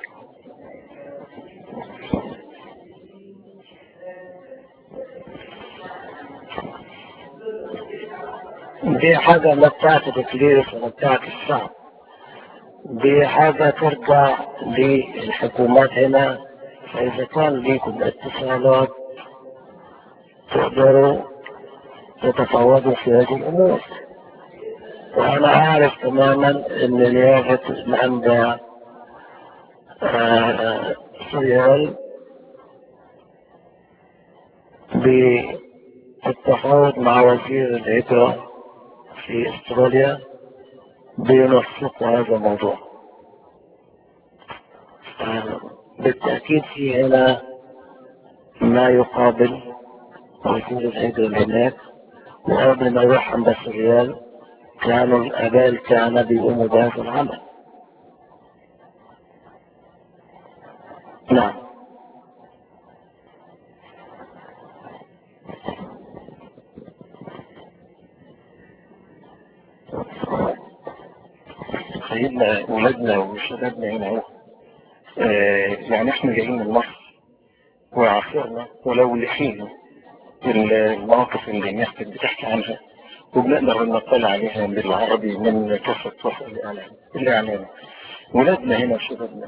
دي حاجة لا بتاعت الإكليس ولا بتاعت الشعب دي حاجة ترجع للحكومات هنا فإذا كان ليكم اتصالات تقدروا تتفاوضوا في هذه الأمور وأنا أعرف تماما أن نيابة الأنباء آه، سيال بالتفاوض مع وزير الهجرة في استراليا بينسقوا هذا الموضوع آه، بالتأكيد في هنا ما يقابل وزير الهجرة اللي هناك وقبل ما يروح عند الريال كانوا الآباء الكهنة بيقوموا بهذا العمل نعم سيدنا ولادنا وشبابنا هنا اهو آه، يعني احنا جايين من مصر وعاصرنا ولو لحين المواقف اللي الناس كانت بتحكي عنها وبنقدر نطلع عليها بالعربي من كافة وسائل الإعلام الإعلام ولادنا هنا وشبابنا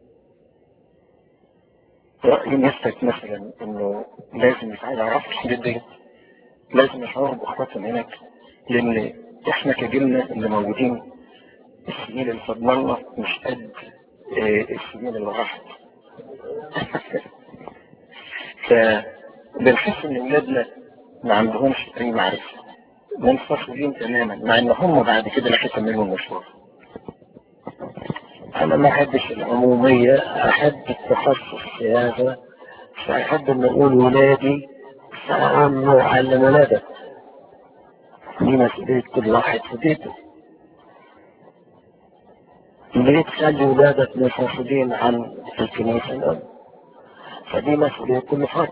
رأي نفسك مثلا انه لازم يتعالى عرف جدا لازم يشعروا بأخواتهم هناك لأن احنا كجيلنا اللي موجودين السنين اللي فضلنا مش قد آه، السنين اللي راحت فبنحس ان ولادنا ما عندهمش اي معرفة منفصلين تماما مع ان هم بعد كده اللي هيكملوا المشوار أنا ما أحبش العمومية أحب التخصص في هذا فأحب أن أقول ولادي فأقول له علم ولادك دي مسؤولية كل واحد في بيته ليه تخلي ولادك منفصلين عن الكنيسة الأم فدي مسؤولية كل فرد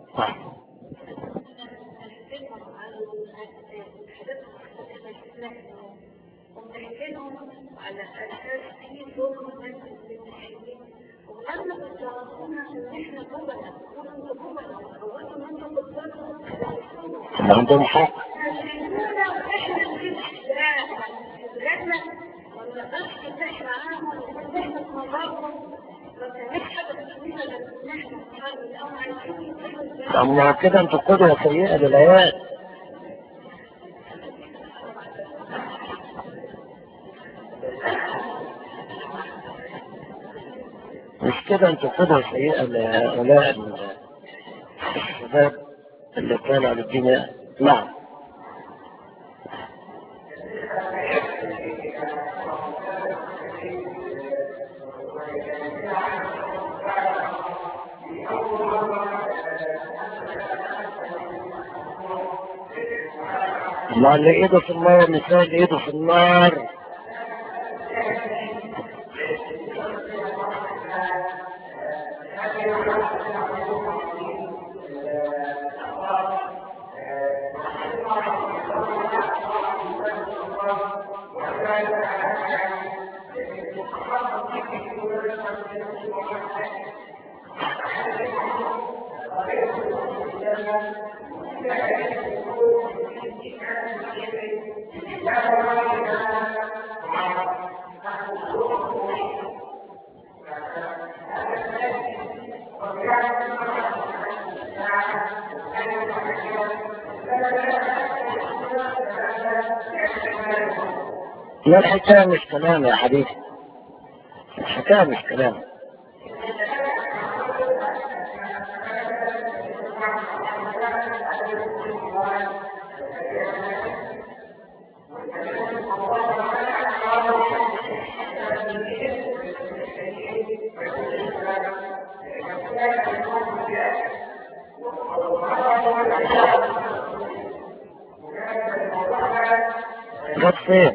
على اساس في دور الناس المسيحيين ولما بتعرفونا ان احنا جبنة وانتوا جبنة وانتوا ان انتوا بتقدروا هم عندهم حق احنا في نقدرش نرتاح معاهم ونحن نمرهم ما كانش حاجة بتخلينا إن احنا نتحرك أو عايزين نتحرك اما كده انتوا قدوة سيئة للعيال مش كده انتوا قدوة سيئة لهؤلاء الشباب اللي كانوا على الدنيا نعم ما اللي ايده في النار مثال ايده في النار لا الحكاية مش كلام يا حبيبي الحكاية مش كلام جت فين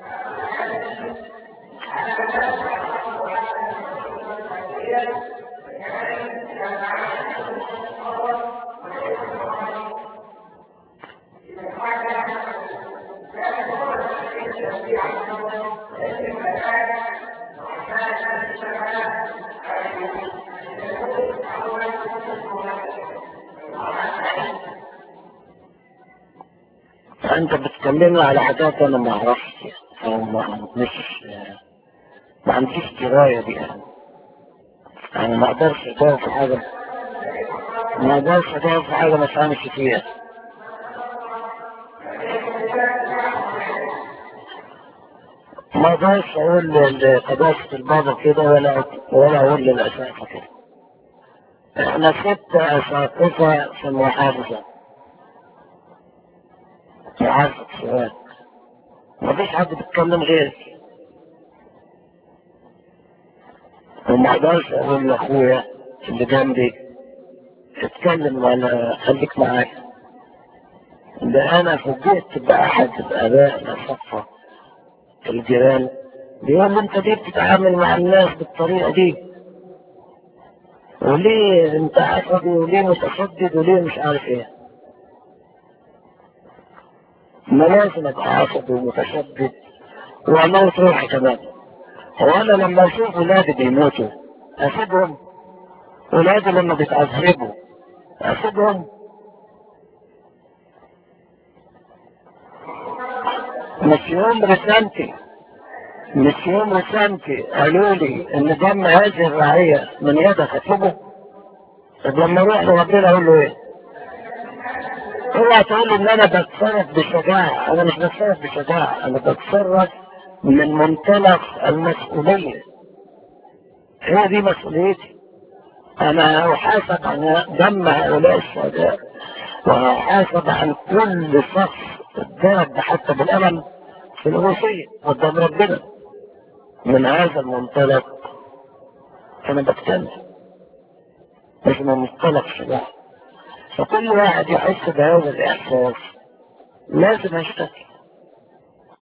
انت بتكلمني على حاجات انا ما اعرفش او ما مش ما عنديش درايه بيها انا ما اقدرش اجاوب في حاجه ما اقدرش اجاوب في حاجه ما فهمش فيها ما اقدرش اقول لقداسه البابا كده ولا ولا اقول للاساتذه كده احنا ست اساتذه في المحافظه محافظه سواد مفيش حد بيتكلم غيري وما اقدرش اقول لاخويا اللي جنبي اتكلم ولا خليك معايا ده انا فوجئت باحد الاباء صفة الجيران بيقول لي انت ليه بتتعامل مع الناس بالطريقه دي وليه انت عصبي وليه متشدد وليه مش عارف ايه ما لازم ابقى عصبي ومتشدد واموت روحي كمان هو انا لما اشوف ولادي بيموتوا اسيبهم ولادي لما بيتعذبوا اسيبهم مش يوم رسالتي مش يوم رسالتي قالوا لي ان دم هذه الرعية من يدك اسيبه طب لما اروح لربنا اقول له ايه؟ اوعى تقول ان انا بتصرف بشجاعة انا مش بتصرف بشجاعة انا بتصرف من منطلق المسؤولية هي دي مسؤوليتي انا احاسب عن دم هؤلاء الشهداء واحاسب عن كل شخص اتضرب حتى بالألم في الوصية قدام ربنا من هذا المنطلق انا بتكلم مش من منطلق شجاع فكل واحد يحس بهذا الاحساس لازم يشتكي